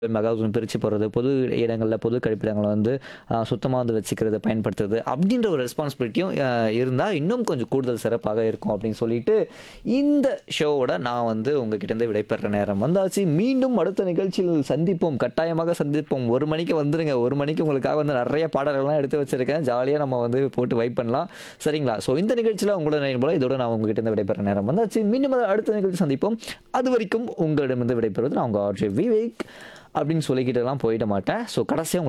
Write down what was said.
மகாஜன் பிரித்து போடுறது பொது இடங்களில் பொது கழிப்பிடங்களை வந்து சுத்தமாக வந்து வச்சுக்கிறது பயன்படுத்துறது அப்படின்ற ஒரு ரெஸ்பான்சிபிலிட்டியும் இருந்தால் இன்னும் கொஞ்சம் கூடுதல் சிறப்பாக இருக்கும் அப்படின்னு சொல்லிட்டு இந்த ஷோவோட நான் வந்து உங்ககிட்டேருந்து விடைபெற நேரம் வந்தாச்சு மீண்டும் அடுத்த நிகழ்ச்சியில் சந்திப்போம் கட்டாயமாக சந்திப்போம் ஒரு மணிக்கு வந்துருங்க ஒரு மணிக்கு உங்களுக்காக வந்து நிறைய பாடல்கள்லாம் எடுத்து வச்சிருக்கேன் ஜாலியாக நம்ம வந்து போட்டு வைப் பண்ணலாம் சரிங்களா ஸோ இந்த நிகழ்ச்சியில் உங்களோட நினைவு போல இதோட நான் உங்ககிட்ட இருந்து விடைபெற நேரம் வந்தாச்சு மீண்டும் அடுத்த நிகழ்ச்சி சந்திப்போம் அது வரைக்கும் உங்களிடமிருந்து விடைபெறுவது நான் உங்கள் ஆர்ஜே விவேக் அப்படின்னு சொல்லிக்கிட்டுலாம் போயிட மாட்டேன் ஸோ கடைசியாக